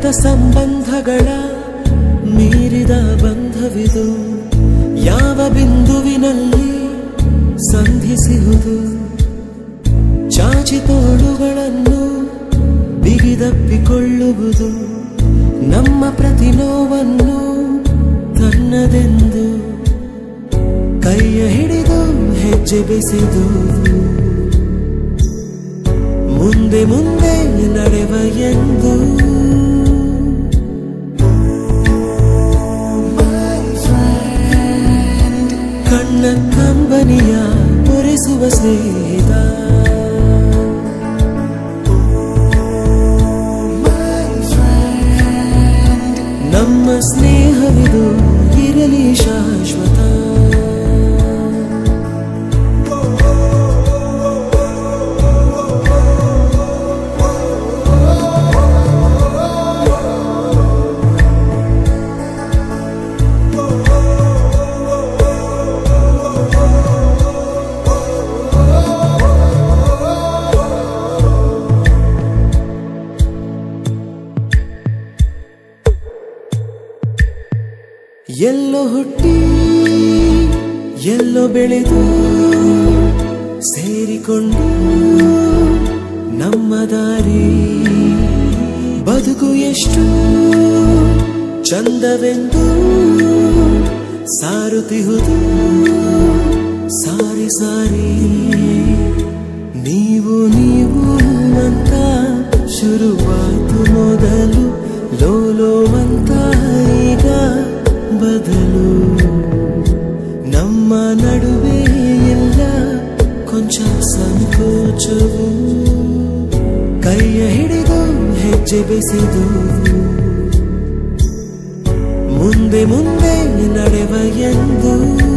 ರಕ್ತ ಸಂಬಂಧಗಳ ಮೀರಿದ ಬಂಧವಿದು ಯಾವ ಬಿಂದುವಿನಲ್ಲಿ ಸಂಧಿಸಿಹುದು ಚಾಚಿ ತೋಳುಗಳನ್ನು ಬಿಗಿದಪ್ಪಿಕೊಳ್ಳುವುದು ನಮ್ಮ ಪ್ರತಿ ನೋವನ್ನು ತನ್ನದೆಂದು ಕೈಯ ಹಿಡಿದು ಹೆಜ್ಜೆ ಬೆಸೆದು ಮುಂದೆ ಮುಂದೆ ನಡೆವ ಎಂದು ಕಣ್ಣ ಕಂಬನಿಯ ಒರೆಸುವ ಸ್ನೇಹಿತ ನಮ್ಮ ಸ್ನೇಹವಿದು ಇರಲಿ ಶಾಶ್ವತ ಎಲ್ಲೋ ಹುಟ್ಟಿ ಎಲ್ಲೋ ಬೆಳೆದು ಸೇರಿಕೊಂಡು ನಮ್ಮ ದಾರಿ ಬದುಕು ಎಷ್ಟು ಚಂದವೆಂದು ಸಾರುತ್ತಿಹುದು ಸಾರಿ ಸಾರಿ ನೀವು ನೀವು ಅಂತ ಶುರುವಾತು ಮೊದಲು ಲೋಲೋ ಅಂತ ಈಗ ಬದಲು ನಮ್ಮ ನಡುವೆ ಎಲ್ಲ ಕೊಂಚ ಸಂಕೋಚವು ಕೈಯ ಹಿಡಿದು ಹೆಜ್ಜೆ ಬೆಸೆದು ಮುಂದೆ ಮುಂದೆ ನಡೆವ ಎಂದು